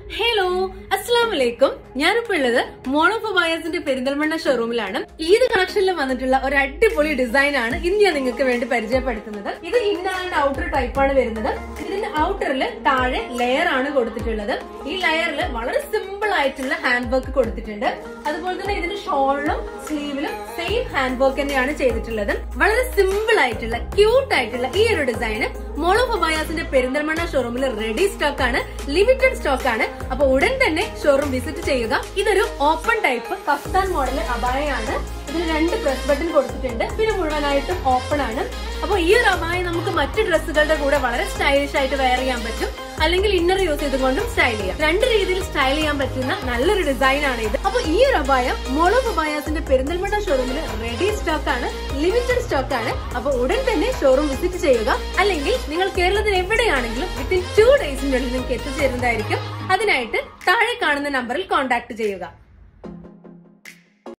hello അസ്സാം വലൈക്കും ഞാനിപ്പോ ഉള്ളത് മോളോഫ് ബയാസിന്റെ പെരിന്തൽമണ്ണ ഷോറൂമിലാണ് ഈദ് കളക്ഷനിൽ വന്നിട്ടുള്ള ഒരു അടിപൊളി ഡിസൈൻ ആണ് ഇന്ന് ഞാൻ നിങ്ങൾക്ക് വേണ്ടി പരിചയപ്പെടുത്തുന്നത് ഇത് ഇന്നർ ആൻഡ് ഔട്ടർ ടൈപ്പ് ആണ് വരുന്നത് ഇതിന്റെ ഔട്ടറിൽ താഴെ ലെയർ ആണ് കൊടുത്തിട്ടുള്ളത് ഈ ലെയറിൽ വളരെ സിമ്പിൾ ആയിട്ടുള്ള ഹാൻഡ് വർക്ക് കൊടുത്തിട്ടുണ്ട് അതുപോലെ തന്നെ ഇതിന്റെ ഷോളിലും സ്ലീവിലും സെയിം ഹാൻഡ് വർക്ക് തന്നെയാണ് ചെയ്തിട്ടുള്ളത് വളരെ സിമ്പിൾ ആയിട്ടുള്ള ക്യൂട്ട് ആയിട്ടുള്ള ഈ ഒരു ഡിസൈന് മോളോ ഫബായാസിന്റെ പെരിന്തൽമണ്ണ ഷോറൂമിൽ റെഡി സ്റ്റോക്ക് ആണ് ലിമിറ്റഡ് സ്റ്റോക്ക് ആണ് അപ്പൊ ഉടൻ തന്നെ ഷോറൂം വിസിറ്റ് ചെയ്യുക ഇതൊരു ഓപ്പൺ ടൈപ്പ് കഫ്താൻ മോഡൽ അബായയാണ് ഇതിന് രണ്ട് പ്രസ് ബട്ടൺ കൊടുത്തിട്ടുണ്ട് പിന്നെ മുഴുവനായിട്ടും ഓപ്പൺ ആണ് അപ്പൊ ഈ ഒരു അബായ നമുക്ക് മറ്റു ഡ്രസ്സുകളുടെ കൂടെ വളരെ സ്റ്റൈലിഷ് ആയിട്ട് വെയർ ചെയ്യാൻ പറ്റും അല്ലെങ്കിൽ ഇന്നർ യൂസ് ചെയ്തുകൊണ്ടും സ്റ്റൈൽ ചെയ്യാം രണ്ട് രീതിയിൽ സ്റ്റൈൽ ചെയ്യാൻ പറ്റുന്ന നല്ലൊരു ഡിസൈൻ ആണ് ഇത് അപ്പൊ ഈ ഒരു അബായ മോളോ അബായാസിന്റെ പെരിന്തൽമണ്ണ ഷോറൂമിൽ റെഡി സ്റ്റോക്ക് ആണ് ലിമിറ്റഡ് സ്റ്റോക്ക് ആണ് അപ്പൊ ഉടൻ തന്നെ ഷോറൂം വിസിറ്റ് ചെയ്യുക അല്ലെങ്കിൽ നിങ്ങൾ കേരളത്തിൽ എവിടെയാണെങ്കിലും വിത്തിൻ ടു ഡേയ്സിനുള്ളിൽ നിങ്ങൾക്ക് എത്തിച്ചേരുന്നതായിരിക്കും അതിനായിട്ട് താഴെ കാണുന്ന നമ്പറിൽ കോൺടാക്ട് ചെയ്യുക